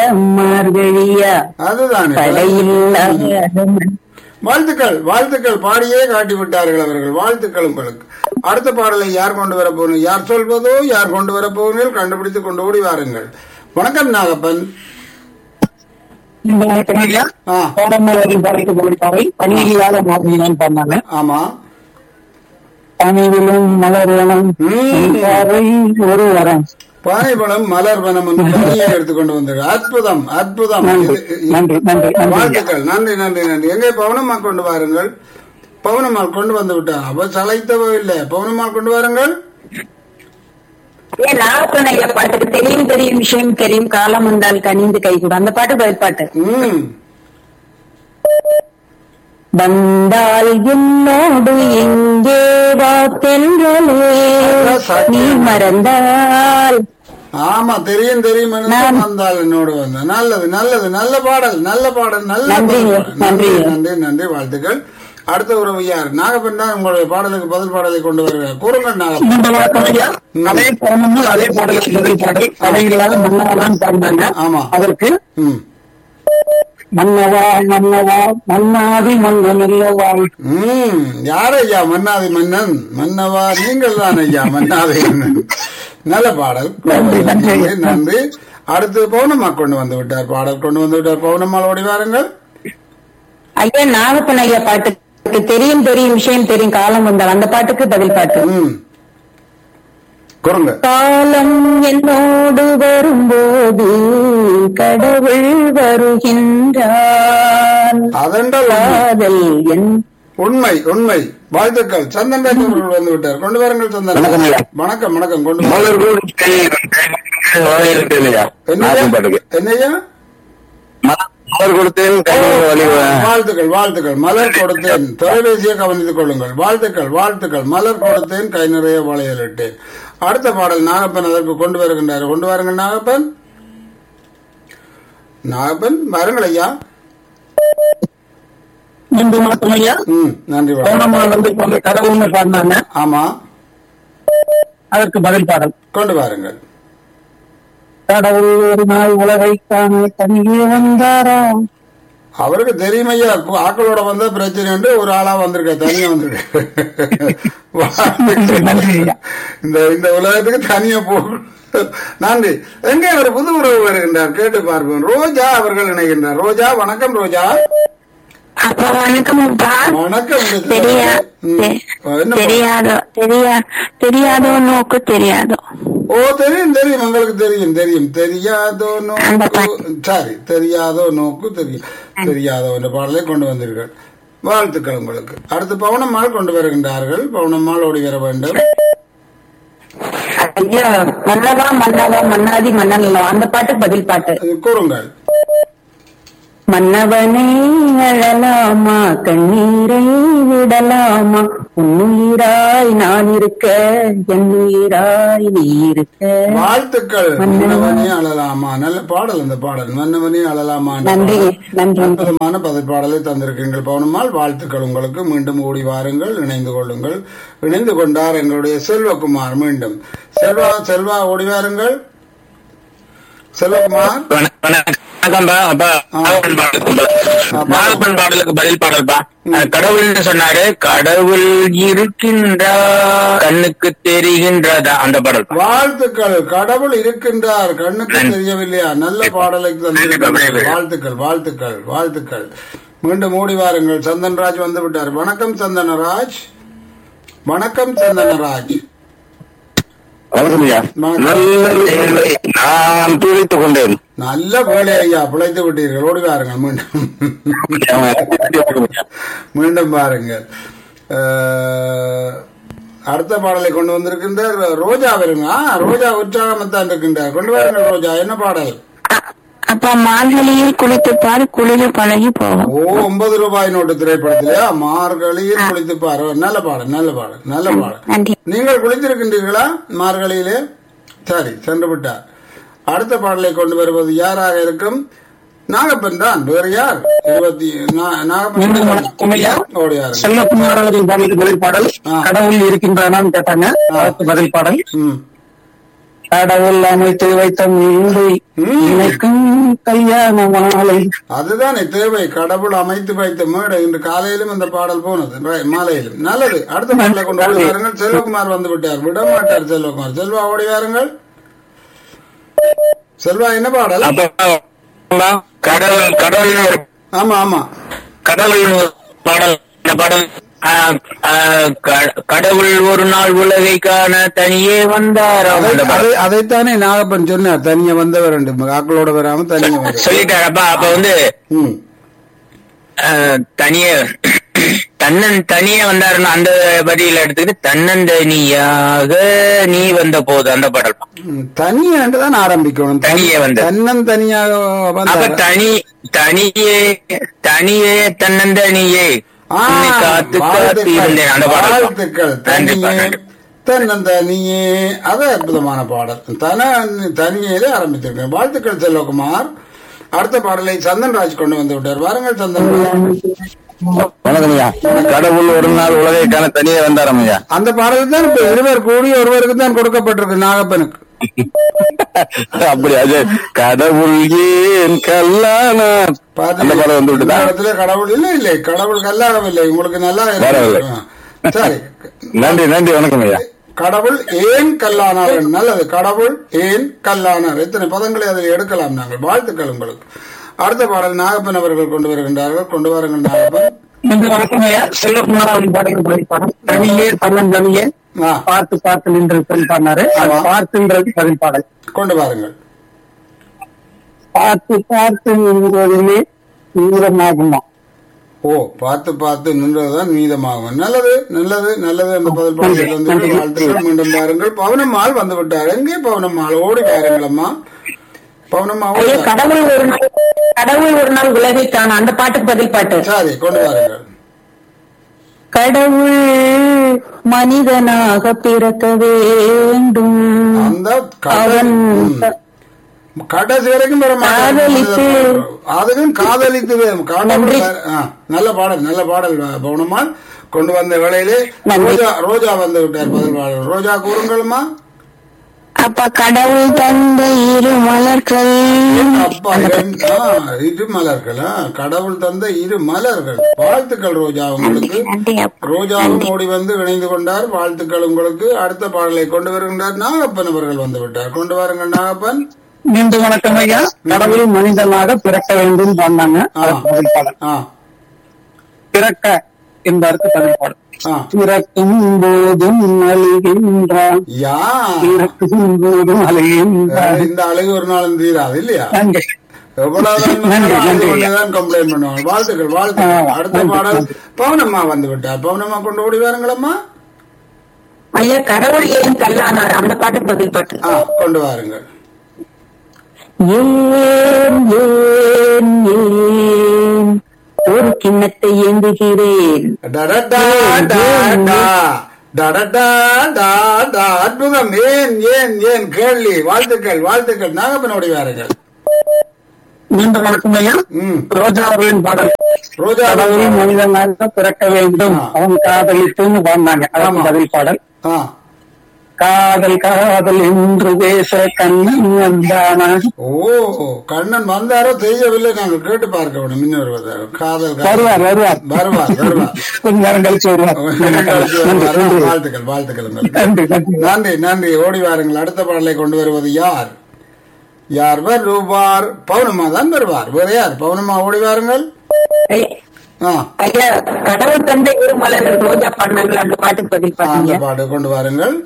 மார்கழியா அதுதானே படையில்லாத வாழ்த்துக்கள் வாழ்த்துக்கள் பாடியே காட்டி விட்டார்கள் அவர்கள் வாழ்த்துக்கள் உங்களுக்கு அடுத்த பாடலை யார் கொண்டு வர போகணும் யார் சொல்வதோ யார் கொண்டு வர போகிறீர்கள் கண்டுபிடித்து கொண்டு ஓடி வாருங்கள் வணக்கம் நாகப்பன் ஆ கோடமலரி படைத்து கொடுத்தாரை பணியில்லாத மாதிரிதான் பண்ணாங்க ஆமா பணிவிலும் மலர்வனம் ம். பார்வை ஒரு வரம் பானைபழம் மலர் வனம் என்று தனியாக எடுத்துக்கொண்டு வந்தீர்கள் அற்புதம் அற்புதம் நன்றி, இது- இது- நன்றி, நன்றி, நன்றி. வாழ்த்துக்கள் நன்றி நன்றி நன்றி எங்கே பவனம்மாள் கொண்டு வாருங்கள் பவனம்மாள் கொண்டு வந்து விட்டார் அவ சளைத்தவோ இல்லை பவனம்மாள் கொண்டு வாருங்கள் ஏன் நாகப்பன் ஐயா பாட்டுக்கு தெரியும் தெரியும் விஷயம் தெரியும் காலம் வந்தால் கனிந்து கை கூட அந்த பாட்டு பதில் பாட்டு ம் வந்தால் என்னோடு எங்கே வா தென்றலே நீ மறந்தால் ஆமா தெரியும் தெரியும் என்று நான்- வந்தால் என்னோடு வந்த நல்லது நல்லது நல்ல பாடல் நல்ல பாடல் நல்ல நன்றி, பாடல். நன்றி. நன்றி நன்றி நன்றி வாழ்த்துக்கள் அடுத்த உறவு யார் நாகப்பன் தான் உங்களுடைய பாடலுக்கு பதில் பாடலை கொண்டு வருகிறார் கூறுங்கள் நாகப்பன் அதே போனோம்னா அதே பாடலுக்கு பதில் பாடல் தடையில்லாத மன்னவதான் பாடினாங்க ஆமா அதற்கு ம் மன்னவா மன்னவா மன்னாதி மன்னன் இல்லவா ம் யார் ஐயா மன்னாதி மன்னன் மன்னவா நீங்கள் தான் ஐயா மன்னாதி மன்னன் நல்ல பாடல் நன்றி, நன்றி. நன்றி, நன்றி அடுத்து பௌர்ணமா கொண்டு வந்து விட்டார் பாடல் கொண்டு வந்து விட்டார் பௌர்ணமால் ஓடி வாருங்கள் ஐயா நாகப்பன் ஐயா பாட்டுக்கு தெரியும் தெரியும் விஷயம் தெரியும் காலம் வந்தால் அந்த பாட்டுக்கு பதில் பாட்டு ம் குறுங்க காலம் என்னோடு வரும்போது கடவுள் வருகின்றான் அதென்றால் உண்மை. காதல் என் உண்மை உண்மை வாழ்த்துக்கள் சந்தன் ராஜ் அவர்கள் வந்து விட்டார் கொண்டு வாருங்கள் சந்தன் வணக்கம் ஐயா. வணக்கம் வணக்கம் கொண்டு வாருங்கள். மலர்கள் இல்லையா என்னய்யா என்னய்யா மலர் கொடுத்தேன் கையில் வழி வாழ்த்துக்கள் வாழ்த்துக்கள் மலர் கொடுத்தேன் தொலைபேசியை கவனித்துக் கொள்ளுங்கள் வாழ்த்துக்கள் வாழ்த்துக்கள் மலர் கொடுத்தேன் கை நிறைய வளையலிட்டேன் அடுத்த பாடல் நாகப்பன் அதற்கு கொண்டு வருகின்றார் கொண்டு வாருங்கள் நாகப்பன் நாகப்பன் வாருங்கள் ஐயா நன்றி வணக்கம் ஐயா ம் நன்றி வணக்கம். பௌர்ணமா வந்து கொஞ்சம் கடவுள்னு பாடினாங்க ஆமா அதற்கு பதில் பாடல் கொண்டு வாருங்கள் கடவுள் ஒரு நாள் உலகை காண தனியே வந்தாராம் அவருக்கு தெரியும் ஐயா கு- ஆக்களோட வந்தா பிரச்சனை உண்டு ஒரு ஆளா வந்திருக்க தனியா வந்திருக்க நன்றி ஐயா. இந்த இந்த உலகத்துக்கு தனியா போக நன்றி எங்கே ஒரு புது உறவு வருகின்றார் கேட்டு பார்ப்போம் ரோஜா அவர்கள் இணைகின்றார் ரோஜா வணக்கம் ரோஜா அப்ப வணக்கம்ப்பா வணக்கம் இந்த தெரியா ம். தெ- என்ன தெரியாதோ தெரியா தெரியாதோ நோக்கு தெரியாதோ ஓ தெரியும் தெரியும் உங்களுக்கு தெரியும் தெரியும் தெரியாதோ அந்த நோக்கு சரி தெரியாதோ நோக்கு தெரியும் தெரியாதோ என்ற பாடலை கொண்டு வந்தீர்கள் வாழ்த்துக்கள் உங்களுக்கு அடுத்து பவுனம்மாள் கொண்டு வருகின்றார்கள் பவுனம்மாள் ஓடி வர வேண்டும் ஐயா மன்னவா மன்னவா மன்னாதி மன்னன் அல்லவா அந்த பாட்டுக்கு பதில் பாட்டு அது கூறுங்கள் மன்னவனே அழலாமா கண்ணீரை விடலாமா உன்னுயிராய் நான் இருக்க என்னுயிராய் நீ இருக்க வாழ்த்துக்கள் மன்னவனே அழலாமா நல்ல பாடல் அந்த பாடல் மன்னவனே அழலாமா என்ற நன்றி பாடல். நன்றி அற்புதமான பதில் பாடலை தந்திருக்கீங்கள் பவுனம்மாள் வாழ்த்துக்கள் உங்களுக்கு மீண்டும் ஓடி வாருங்கள் இணைந்து கொள்ளுங்கள் இணைந்து கொண்டார் எங்களுடைய செல்வகுமார் மீண்டும் செல்வா செல்வா ஓடி வாருங்கள் செல்வகுமார் வணக்கம்பா அப்பா நாகப்பன் பாடலுக்கு நாகப்பன் பாடலுக்கு பதில் பாடல்பா அஹ், கடவுள்னு சொன்னாரு கடவுள் இருக்கின்றார் கண்ணுக்கு தெரிகின்றதா அந்த பாடல் வாழ்த்துக்கள் கடவுள் இருக்கின்றார் கண்ணுக்கு தெரியவில்லையா நல்ல பாடலை தந்திருக்கிறார் வாழ்த்துக்கள் வாழ்த்துக்கள் வாழ்த்துக்கள் மீண்டும் ஓடி வாருங்கள் சந்தன்ராஜ் வந்து விட்டார் வணக்கம் சந்தனராஜ் வணக்கம் சந்தனராஜ் நான் துளைத்துக் கொண்டேன் நல்ல வேலை ஐயா பிழைத்து விட்டீர்கள் ஓடி வாருங்கள் மீண்டும் மீண்டும் பாருங்கள் அஹ், அடுத்த பாடலை கொண்டு வந்திருக்கின்றார் ரோஜா வருங்க ஆ, ரோஜா உற்சாகமத்தான் இருக்கின்றார் கொண்டு வாருங்கள் ரோஜா என்ன பாடல் அ- அப்ப மார்கழியில் குளித்து பார் குளிர் பழகி போகும் ஓ ஒன்பது ரூபாய் நோட்டு திரைப்படத்திலேயா மார்கழியில் குளித்து பாரு நல்ல பாடல் நல்ல பாடல் நல்ல பாடல் நன்றி நீங்கள் குளித்திருக்கின்றீர்களா மார்கழியிலே சரி சென்று விட்டார் அடுத்த பாடலை கொண்டு வருவது யாராக இருக்கும் நாகப்பன் தான் வேறு யார் இருபத்தி நா- மீண்டும் வணக்கம் ஐயா. நாகப்பன் ஓடியாரு செல்லக்குமார் அவர்கள் பாடலுக்கு பதில் பாடல் ஆ. கடவுள் இருக்கின்றானான்னு கேட்டாங்க அதற்கு பதில் பாடல் ம் கடவுள் அமைத்து வைத்த மீண்டை இணைக்கும் கல்யாண மாலை அதுதான் தேவை கடவுள் அமைத்து வைத்த மேடை இன்று காலையிலும் இந்த பாடல் போனது ரை- மாலையிலும் நல்லது அடுத்த பாடலை கொண்டு ஓடி வாருங்கள் செல்வகுமார் வந்து விட்டார் விட மாட்டார் செல்வகுமார் செல்வா ஓடி வாருங்கள் செல்வா என்ன பாடல் அப்ப கடவுள் கடவுள் ஒரு ஆமா ஆமா கடவுள் ஒரு பாடல் இந்த பாடல் ஆ, ஆ, க- கடவுள் ஒரு நாள் உலகை காண தனியே வந்தார் அதை- அந்த பாடல். அதை- அதைத்தானே நாகப்பன் சொன்னார் தனியா வந்தவர் ரெண்டு ஆக்களோட வராம தனியா வர சொல்லிட்டாரப்பா அப்ப வந்து ம் ஆ, தனியே தன்னன் தனியே வந்தாருன்னு அந்த வரியில எடுத்துக்கிட்டு தன்னந்தனியாக நீ வந்த போது அந்த பாடல் ம், தனியாண்டு தான் ஆரம்பிக்கணும் தனி- தனியே வந்தார். தன்னன் தனியாக அப்ப வந்தார் தனி தனியே தனியே தன்னந்தனியே ஆ, உன்னை காத்து காத்து வாழ்த்துக்கள், இருந்தேன் அந்த பாடல் வாழ்த்துக்கள் நன்றிப்பா தனியே நன்றி தன்னந்தனியே அது அற்புதமான பாடல் தன தனியே ஆரம்பித்திருக்கேன் வாழ்த்துக்கள் செல்வகுமார் அடுத்த பாடலை சந்தன்ராஜ் கொண்டு வந்து விட்டார் வாருங்கள் சந்தன்ராஜ் வணக்கம் ஐயா கடவுள் ஒரு நாள் உலகை காண தனியே வந்தாராம் ஐயா அந்த பாடல் தான் இப்ப இருவர் கூடி ஒருவருக்கு தான் கொடுக்கப்பட்டிருக்கு நாகப்பனுக்கு அப்படி அது கடவுள் ஏன் கல்லானா அந்த பாடல் வந்து விட்டுதா இந்த இடத்துல கடவுள் இல்லை இல்லை கடவுள் கல்லாகவில்லை உங்களுக்கு நல்லா வரவில்லை. இருக்கு. ஆ. சரி நன்றி நன்றி வணக்கம் ஐயா கடவுள் ஏன் கல்லானார் நல்லது கடவுள் ஏன் கல்லானார் எத்தனை பதங்களை அதில் எடுக்கலாம் நாங்கள் வாழ்த்துக்கள் உங்களுக்கு அடுத்த பாடல் நாகப்பன் அவர்கள் கொண்டு வருகின்றார்கள் கொண்டு வாருங்கள் நாகப்பன் நன்றி வணக்கம் ஐயா செல்வகுமார் அவர்கள் பாடல் பாடம் தனியே தன்னன் தனியே ஆ, பார்த்து பார்த்து நின்று சொல்லி பாடினாரு அது ஆமா. பார்த்துன்றது பதில் பாடல் கொண்டு வாருங்கள் பார்த்து பார்த்து நின்றதுமே தீவிரமாகுமா ஓ பார்த்து பார்த்து நின்றதுதான் மீதமாகும் நல்லது நல்லது நல்லது அந்த பதில் பாடல் வந்து வாழ்த்துக்கள் மீண்டும் பாருங்கள் பவனம்மாள் வந்து விட்டார் எங்கே பவனம்மாள் ஓடி பாருங்கள் அம்மா பவனம்மா ஓடி ஐயா வாருங்கள். கடவுள் ஒரு நாள் கடவுள் ஒரு நாள் உலகை காண அந்த பாட்டுக்கு பதில் பாட்டு சரி கொண்டு வாருங்கள் கடவுள் மனிதனாக பிறக்க வேண்டும் அந்த அவன் கடல் ம். கடைசி வரைக்கும் வர மாட்டார். காதலித்து. அதுவும் காதலித்து காதல் நன்றி. ஆ, நல்ல பாடல் நல்ல பாடல் பவுனம்மாள் கொண்டு வந்த வேளையிலே நன்றி. ரோஜா ரோஜா வந்து விட்டார் பதில் பாடல் ரோஜா கூறுங்கள்மா அப்ப கடவுள் தந்த இரு மலர்கள் அப்பா ரெண்டு- ஆ, இரு மலர்கள் ஆ, கடவுள் தந்த இரு மலர்கள் வாழ்த்துக்கள் ரோஜா உங்களுக்கு நன்றி அப்பா ரோஜாவும் ஓடி வந்து இணைந்து கொண்டார் வாழ்த்துக்கள் உங்களுக்கு அடுத்த பாடலை கொண்டு வருகின்றார் நாகப்பன் அவர்கள் வந்து விட்டார் கொண்டு வாருங்கள் நாகப்பன் மீண்டும் வணக்கம் ஐயா கடவுள் மனிதனாக பிறக்க வேண்டும் சொன்னாங்க ஆ. அதுக்கு பதில் பாடல் ஆ பிறக்க என்பதற்கு பதில் பாடல் ஆ பிறக்கும் போதும் அழுகின்றான் யா பிறக்கும் போதும் அழுகின்றான் இந்த அழகு ஒரு நாளும் தீராது இல்லையா நன்றி எவ்வளவுதான் நன்றி, நன்றி. கம்ப்ளைண்ட் பண்ணுவாங்க வாழ்த்துக்கள் வாழ்த்துக்கள் ஆ, அடுத்த நன்றி, பாடல் நன்றி. பவுனம்மா வந்து விட்டார் பவுனம்மா கொண்டு ஓடி வாருங்களம்மா ஐயா கடவுள் ஏன் கல்லானார் அந்த பாட்டுக்கு பதில் பாட்டு ஆ கொண்டு வாருங்கள் ஏன் ஏன் ஏன் ஒரு கிண்ணத்தை ஏந்துகிறேன் டடடா, டா, டா. டடடா, டா, டா. அற்புதம் ஏன் ஏன் ஏன் கேள்வி வாழ்த்துக்கள் வாழ்த்துக்கள் நாகப்பன் ஓடி வாருங்கள் மீண்டும் வணக்கம் ஐயா ம் ரோஜா அவர்களின் பாடல் ரோஜா கடவுள் மனிதனாக பிறக்க வேண்டும் ஆ. அவன் காதலித்துன்னு பாடினாங்க ஆமா. அதுக்கு பதில் பாடல் ஆ காதல் காதல் என்று பேச கண்ணன் வந்தானா ஓ கண்ணன் வந்தாரோ தெரியவில்லை நாங்கள் கேட்டு பார்க்க வேண்டும் இன்னொரு வருவார். காதல் காதல். வருவார் வருவார் வருவார் வருவார் கொஞ்ச நேரம் கழிச்சு வருவார் நன்றி, நன்றி. வாழ்த்துக்கள் வாழ்த்துக்கள் உங்களுக்கு. நன்றி நன்றி நன்றி நன்றி ஓடி வாருங்கள் அடுத்த பாடலை கொண்டு வருவது யார் யார் வருவார் பௌர்ணமா தான் வருவார் வேற யார் பௌர்ணமா ஓடி வாருங்கள் ஐயா, ஆ ஐயா கடவுள் தந்த இரு மலர்கள் ரோஜா பண்ணாங்கள் அந்த பாட்டுக்கு பதில் ஆ, அந்த பாருங்க பாட்டு கொண்டு வாருங்கள்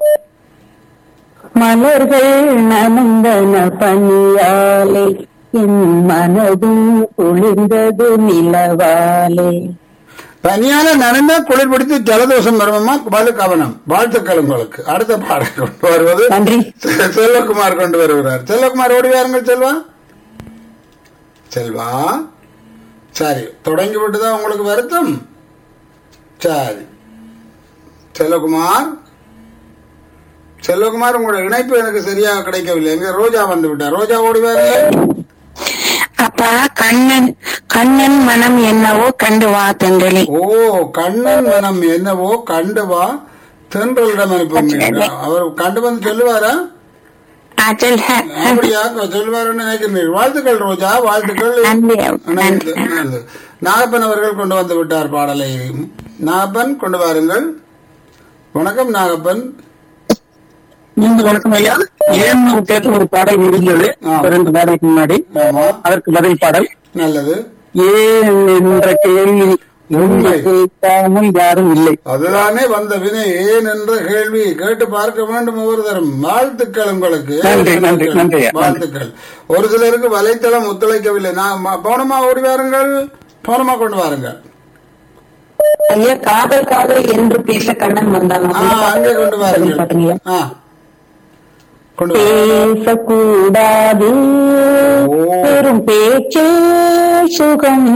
மலர்கள் நனந்தன பனியாலே என் மனதும் குளிர்ந்தது நிலவாலே தனியான நனைந்தா குளிர் பிடித்து ஜலதோஷம் வருமமா பலு கவனம் வாழ்த்துக்கள் உங்களுக்கு அடுத்த பாடல் கொண்டு வருவது நன்றி செ- செல்வகுமார் கொண்டு வருகிறார் செல்வகுமார் ஓடி வாருங்கள் செல்வா செல்வா சரி தொடங்கி விட்டுதான் உங்களுக்கு வருத்தம் சரி செல்வகுமார் செல்வகுமார் உங்களோட இணைப்பு எனக்கு சரியாக கிடைக்கவில்லை எங்க ரோஜா வந்து விட்டார் ரோஜா ஓடி வாருங்கள் அப்பா கண்ணன் கண்ணன் மனம் என்னவோ கண்டு வா தென்றலே ஓ கண்ணன் மனம் என்னவோ கண்டு வா தென்றலிடம் அனுப்புங்க அவர் கண்டு வந்து சொல்லுவாரா ஆ, சொல் அப்படியா சொல்வாருன்னு நினைக்கிறீர்கள் வாழ்த்துக்கள் ரோஜா வாழ்த்துக்கள் நன்றி நன்றி நல்லது, நல்லது. நாகப்பன் அவர்கள் கொண்டு வந்து விட்டார் பாடலை நாகப்பன் கொண்டு வாருங்கள் வணக்கம் நாகப்பன் நீங்க வணக்கம் ஐயா ஏன் கேட்ட ஒரு பாடல் இருந்தது ஆ. ஒரு ரெண்டு பாடலுக்கு முன்னாடி ஆமா அதற்கு பதில் பாடல் நல்லது ஏன் என்ற கேள்வி உண்மை. கேட்காமல் யாரும் இல்லை அதுதானே வந்த வினை ஏன் என்ற கேள்வி கேட்டு பார்க்க வேண்டும் ஒவ்வொரு தரம் வாழ்த்துக்கள் உங்களுக்கு நன்றி, நன்றி, நன்றி, நன்றி. வாழ்த்துக்கள் ஒரு சிலருக்கு வலைத்தளம் ஒத்துழைக்கவில்லை நான் ம- பவுனமா ஓடி வாருங்கள் பவுனமா கொண்டு வாருங்கள் ஐயா காதல் காதல் என்று பேச கண்ணன் வந்தான் ஆ, அங்கே கொண்டு வாருங்கள் பாட்டுங்க ஆ கொண்டு வாருங்கள். பேசக்கூடாது ஓ. பெரும் பேச்சே சுகம்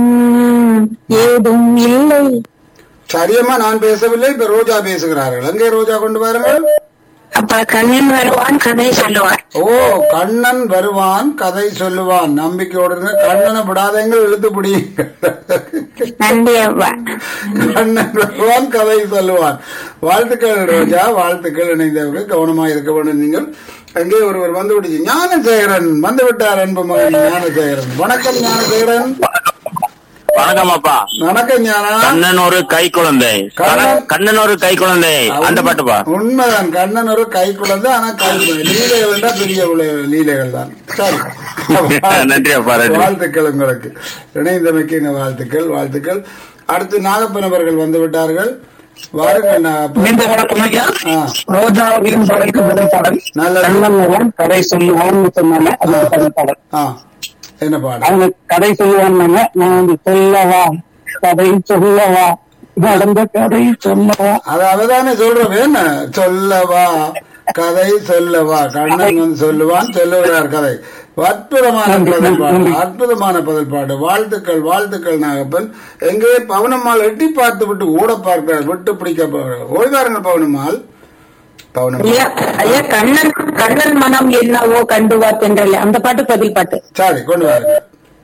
ஏதும் இல்லை சரியம்மா நான் பேசவில்லை இப்ப ரோஜா பேசுகிறார்கள் அங்கே ரோஜா கொண்டு வாருங்கள் அப்பா கண்ணன் வருவான் கதை சொல்லுவான் ஓ கண்ணன் வருவான் கதை சொல்லுவான் நம்பிக்கையோடு இருங்க. கண்ணனை விடாதீங்கள் இழுத்து பிடியுங்கள் நன்றி அப்பா கண்ணன் வருவான் கதை சொல்லுவான் வாழ்த்துக்கள் ரோஜா வாழ்த்துக்கள் இணைந்தவர்கள் கவனமா இருக்க வேண்டும் நீங்கள் அங்கே ஒருவர் வந்து விடுச்சு ஞானசேகரன் வந்து விட்டார் அன்பு மகன் ஞானசேகரன் வணக்கம் ஞானசேகரன் வணக்கம் அப்பா வணக்கம் ஞானா கண்ணன் ஒரு கை குழந்தை கண்ணன். கண்ணன் ஒரு கை குழந்தை அந்த பாட்டுப்பா உண்மைதான் கண்ணன் ஒரு கை குழந்தை ஆனா கை லீலைகள் தான் பெரிய உல- லீலைகள் தான் சரி நன்றி அப்பா, நன்றி. வாழ்த்துக்கள் உங்களுக்கு இணைந்தமைக்கு எங்க வாழ்த்துக்கள் வாழ்த்துக்கள் அடுத்து நாகப்பன் அவர்கள் வந்து விட்டார்கள் வாருங்கள் நாகப்பன் மீண்டும் வணக்கம் ஐயா ஆ. ரோஜாவின் பாடலுக்கு பதில் பாடல் நல்லது. கண்ணன் வருவான் கதை சொல்லுவான்னு சொன்னாங்க அதுக்கு பதில் பாடல் ஆ என்ன பாடம் அவங்க கதை சொல்லுவாங்க நான் வந்து சொல்லவா கதை சொல்லவா நடந்த கதை சொல்லவா அது அவதானே சொல்றோம் என்ன சொல்லவா கதை சொல்லவா கண்ணன் வந்து சொல்லுவான் சொல்லுகிறார் கதை அற்புதமான பதில் பாடு அற்புதமான பதில் பாடு வாழ்த்துக்கள் வாழ்த்துக்கள் நாகப்பன் எங்கே பவனம்மாள் எட்டி பார்த்து விட்டு ஓட பார்க்கிறார் விட்டு பிடிக்க போகிறார் ஓய்வாருங்கள் பவனம்மாள் பவனம்மாள் ஐயா ஐயா கண்ணன் கண்ணன் மனம் என்னவோ கண்டுவா தென்றல அந்த பாட்டு பதில் பாட்டு சரி கொண்டு வாருங்க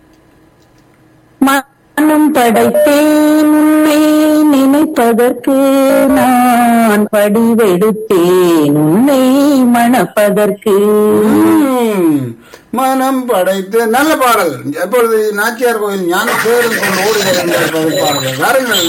மனம் படைத்தேன் உன்னை நினைப்பதற்கு நான் படிவெடுத்தேன் உன்னை மணப்பதற்கு ம், மனம் படைத்து நல்ல பாடல் எப்பொழுது நாச்சியார் கோயில் ஞானசேரன் கொண்டு ஓடுகிறார் பதில் பாடல் வாருங்கள்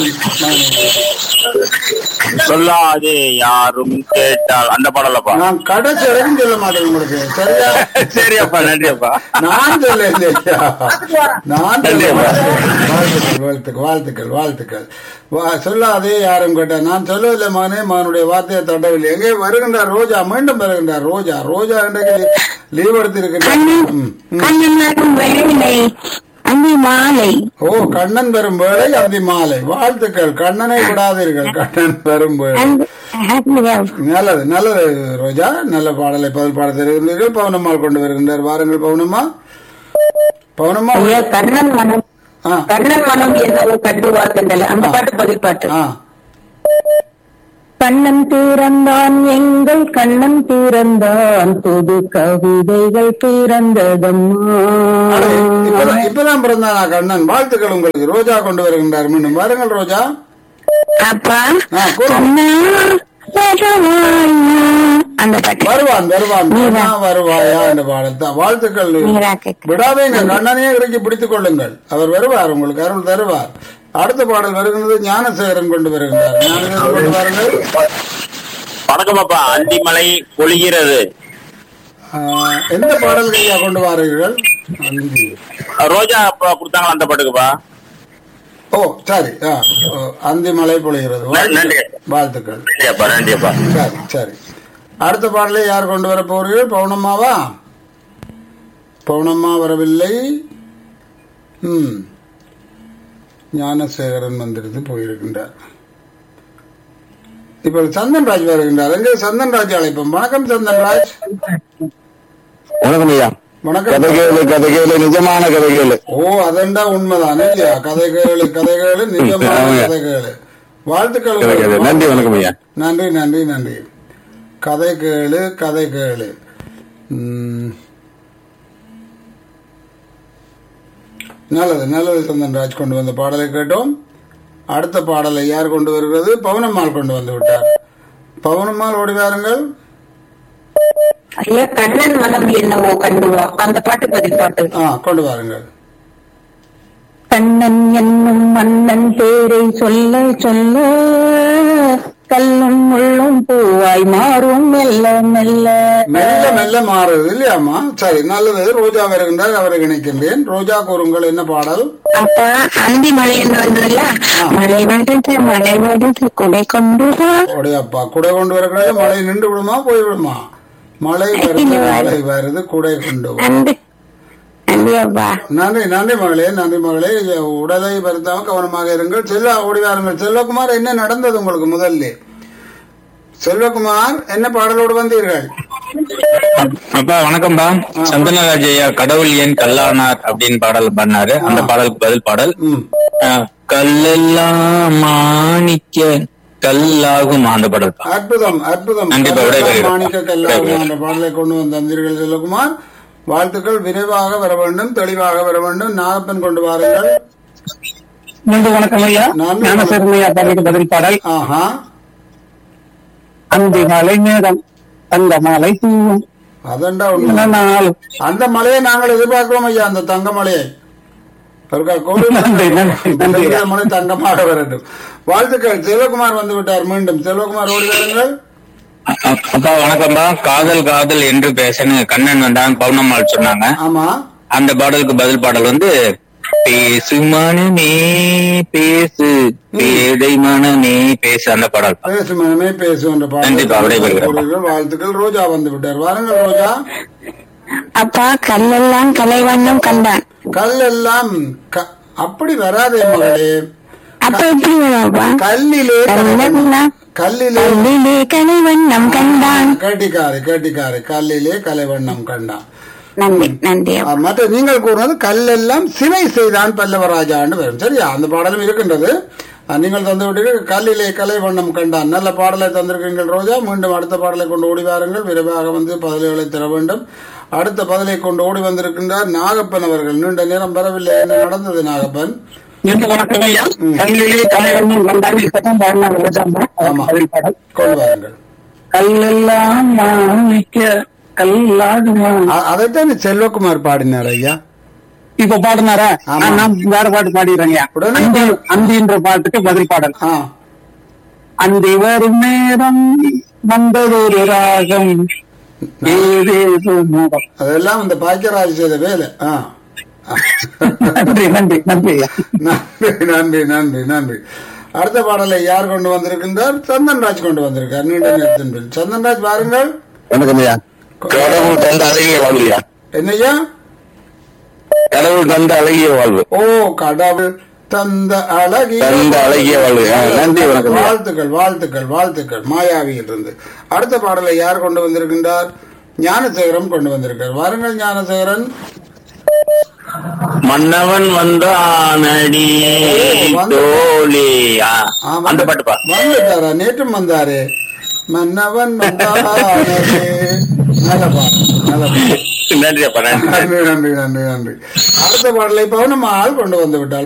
சொல்லாதே யாரும் கேட்டால் அந்த பாடலப்பா நான் கடைசி வரைக்கும் சொல்ல மாட்டேன் உங்களுக்கு சரியா சரி அப்பா நன்றி அப்பா நான் சொல்ல இல்லையா நான் சொல்ல நன்றி. மாட்டேன். வாழ்த்துக்கள் வாழ்த்துக்கள் வாழ்த்துக்கள் வாழ்த்துக்கள் வா- சொல்லாதே யாரும் கேட்டா நான் சொல்லவில்லை மகனே மகனுடைய வார்த்தையை தட்டவில்லை எங்கே வருகின்றார் ரோஜா மீண்டும் வருகின்றார் ரோஜா ரோஜா இன்றைக்கு லீவ் எடுத்திருக்கின்றார் ம், ம். கண்ணன் வரும் வேலை அந்தி மாலை ஓ கண்ணன் வரும் வேளை அந்தி மாலை வாழ்த்துக்கள் கண்ணனை விடாதீர்கள் கண்ணன் வரும் வேளை அந்த நல்லது நல்லது ரோஜா நல்ல பாடலை பதில் பாட தெரிவித்தீர்கள் பவுனம்மாள் கொண்டு வருகின்றார் வாருங்கள் பவுனம்மா பவுனம்மா ஐயா கண்ணன் மனம் ஆ கண்ணன் மனம் என்னவோ கண்டுவா தென்றல அந்த பாட்டு பதில் பாட்டு ஆ கண்ணன் பிறந்தான் எங்கள் கண்ணன் பிறந்தான் புது கவிதைகள் பிறந்ததம்மா அடே, இப்பதான் இப்பதான் பிறந்தானா கண்ணன் வாழ்த்துக்கள் உங்களுக்கு ரோஜா கொண்டு வருகின்றார் மீண்டும் வாருங்கள் ரோஜா அப்பா ஆ, கூறு. கண்ணா வருவாயா? அந்த பாட்டு வருவான் வருவான் கண்ணா வருவாயா என்ற பாடல் தான் வாழ்த்துக்கள் நீரா கேட்க விடாதீங்க கண்ணனையே இறக்கி பிடித்துக் கொள்ளுங்கள் அவர் வருவார் உங்களுக்கு அருள் தருவார் அடுத்த பாடல் வருகின்றது ஞானசேகரன் கொண்டு வருகின்றார் ஞானசேகரன் கொண்டு வாருங்கள் வணக்கம் அப்பா அந்திமலை பொழிகிறது ஆ, எந்த பாடல் ஐயா கொண்டு வாருங்கள் அஞ்சு. ரோஜா அப்பா கொடுத்தாங்களா அந்த பாட்டுக்குப்பா ஓ சரி ஆ, ஓ, அந்தி மழை பொழிகிறது நன்றி. நன்றி. வாழ்த்துக்கள் நன்றி அப்பா நன்றி அப்பா சரி சரி அடுத்த பாடலை யார் கொண்டு வர போகிறீர்கள் பவுனம்மாவா பவுனம்மா வரவில்லை ம் ஞானசேகரன் வந்திருந்து போயிருக்கின்றார் இப்ப சந்தன் ராஜ் வருகின்றார் எங்கே சந்தன் ராஜ் அழைப்போம் வணக்கம் சந்தன் ராஜ் வணக்கம் ஐயா வணக்கம் கதை கேளு கதை கேளு நிஜமான கதை கேளு ஓ அதண்டா உண்மைதான் இல்லையா கதை கேளு கதை கேளு நிஜமான ஆமாங்க. கதை கேளு வாழ்த்துக்கள் கதை கேளு உங்களுக்கு. நன்றி வணக்கம் ஐயா நன்றி நன்றி நன்றி கதை கேளு கதை கேளு ம். நல்லது நல்லது சந்தன் ராஜ் கொண்டு வந்த பாடலை கேட்டோம் அடுத்த பாடலை யார் கொண்டு வருகிறது பவனம்மாள் கொண்டு வந்து விட்டார் பவனம்மாள் ஓடி வாருங்கள் ஐயா கண்ணன் மனம் என்னவோ கண்டுவா அந்த பாட்டு பதில் பாட்டு ஆ கொண்டு வாருங்கள் கண்ணன் என்னும் மன்னன் பேரை சொல்ல சொல்ல கல்லும் முள்ளும் பூவாய் மாறும் மெல்ல மெல்ல மெல்ல மெல்ல மாறுது இல்லையாம்மா சரி நல்லது ரோஜா வருகின்றார் அவரை இணைக்கின்றேன் ரோஜா கூறுங்கள் என்ன பாடல் அப்ப அந்தி மழை என்று வந்ததுல மழை வருது மழை வருது குடை கொண்டு வா உடையப்பா குடை கொண்டு வரக்கூடாது மழை நின்று விடுமா போய் விடுமா மழை வருது மழை வருது குடை கொண்டு வா. நன்றி நன்றி அப்பா நன்றி நன்றி மகளே நன்றி மகளே உடலை வருத்தாம கவனமாக இருங்கள் செல்வா ஓடி வாருங்கள் செல்வகுமார் என்ன நடந்தது உங்களுக்கு முதல்ல செல்வகுமார் என்ன பாடலோடு வந்தீர்கள் அப்பா வணக்கம்பா சந்தனராஜ் ஐயா கடவுள் ஏன் கல்லானார் அப்படின்னு பாடல் பண்ணாரு அந்த பாடலுக்கு பதில் பாடல் ம் அஹ், கல்லெல்லாம் மாணிக்க கல்லாகும் அந்த பாடல் பா. அற்புதம் அற்புதம் கண்டிப்பா விடைபெறுகிறேன். மாணிக்க கல்லாகும் என்ற பாடலை கொண்டு வந்து தந்தீர்கள் செல்வகுமார் வாழ்த்துக்கள் விரைவாக வர வேண்டும் தெளிவாக வர வேண்டும் நாகப்பன் கொண்டு வாருங்கள் மீண்டும் வணக்கம் ஐயா நன்றி. ஞானசேரமையா பாடலுக்கு பதில் பாடல் ஆஹா அந்தி மலை மேகம் அந்த மலை தூவும் அதண்டா உண்மை நாள் அந்த மலையை நாங்கள் எதிர்பார்க்கிறோம் ஐயா அந்த தங்க மலையை ஒருக்கா கோவில் நன்றி, நன்றி, நன்றி. இந்த மலை தங்கமாக வரட்டும் வாழ்த்துக்கள் செல்வகுமார் வந்து விட்டார் மீண்டும் செல்வகுமார் ஓடி வாருங்கள் அ- அப்பா வணக்கம்பா காதல் காதல் என்று பேசன்னு கண்ணன் வந்தான் பௌர்ணம்மாள் சொன்னாங்க ஆமா அந்த பாடலுக்கு பதில் பாடல் வந்து பேசு மனமே பேசு பேதை மனமே பேசு அந்த பாடல் பா. பேசு மனமே பேசு என்ற கண்டிப்பா, விடைபெறுகிறேன். பாடல் வாழ்த்துக்கள் ரோஜா வந்து விட்டார் வாருங்கள் ரோஜா அப்பா கல்லெல்லாம் கலைவண்ணம் கண்டான் கல் எல்லாம் க- அப்படி வராதே மகளே அப்ப எப்படி வரும் அப்பா கல்லிலே கல்லெல்லாம் கல்லிலே கல்லிலே கலைவண்ணம் கண்டான் கேட்டிக்காரு கேட்டிக்காரு கல்லிலே கலைவண்ணம் கண்டான் நன்றி நன்றி அப்பா. ஆ, மற்ற நீங்கள் கூறினது கல்லெல்லாம் சிலை செய்தான் பல்லவராஜான்னு வரும் சரியா அந்த பாடலும் இருக்கின்றது ஆ, நீங்கள் தந்து விட்டீர்கள் கல்லிலே கலை வண்ணம் கண்டான் நல்ல பாடலை தந்திருக்கீங்கள் ரோஜா மீண்டும் அடுத்த பாடலை கொண்டு ஓடி வாருங்கள் விரைவாக வந்து பதில்களை தர வேண்டும் அடுத்த பதிலை கொண்டு ஓடி வந்திருக்கின்றார் நாகப்பன் அவர்கள் நீண்ட நேரம் பெறவில்லை என்ன நடந்தது நாகப்பன் மீண்டும் வணக்கம் ஐயா கல்லிலே கலைவண்ணம் கண்டால் இப்பதான் பாடினாங்க ரோஜாம்மா. ஆமா. பதில் பாடல் கொண்டு வாருங்கள் கல்லெல்லாம் மாணிக்க கல்லாகுமா அ- அதைத்தான் செல்வகுமார் பாடினார் ஐயா இப்ப பாடினாரா ஆமா. நான் வேற பாட்டு பாடிடுறேங்க உடனே அந்தி அந்தின்ற பாட்டுக்கு பதில் பாடல் ஆ அந்தி வரும் நேரம் வந்ததொரு ராகம் ஏதேதோ மோகம் அதெல்லாம் இந்த பாக்கியராஜ் செய்த வேலை ஆ நன்றி நன்றி நன்றி ஐயா நன்றி நன்றி நன்றி நன்றி அடுத்த பாடலை யார் கொண்டு வந்திருக்கின்றார் சந்தன்ராஜ் கொண்டு வந்திருக்கார் நீண்ட நேரத்தின் பின் சந்தன்ராஜ் பாருங்கள் வணக்கம் ஐயா கடவுள் தந்த அழகிய வாழ்வுயா என்னய்யா கடவுள் தந்த அழகிய வாழ்வு ஓ கடவுள் தந்த அழகிய தந்த அழகிய வாழ்வு. ஆ, நன்றி, வணக்கம். வாழ்த்துக்கள் வாழ்த்துக்கள் வாழ்த்துக்கள் மாயாவியில் இருந்து அடுத்த பாடலை யார் கொண்டு வந்திருக்கின்றார் ஞானசேகரம் கொண்டு வந்திருக்கார் வாருங்கள் ஞானசேகரன் மன்னவன் வந்தானடி வந்து- தோழியா ஆ, வந்து- அந்த பாட்டு பா வந்துட்டாரா நேற்றும் வந்தாரு மன்னவன் வந்தானே நல்ல பாடல் நல்ல பாடல் நன்றி அப்பா நன்றி நன்றி நன்றி நன்றி நன்றி அடுத்த பாடலை பவுனம்மா ஆள் கொண்டு வந்து விட்டாள்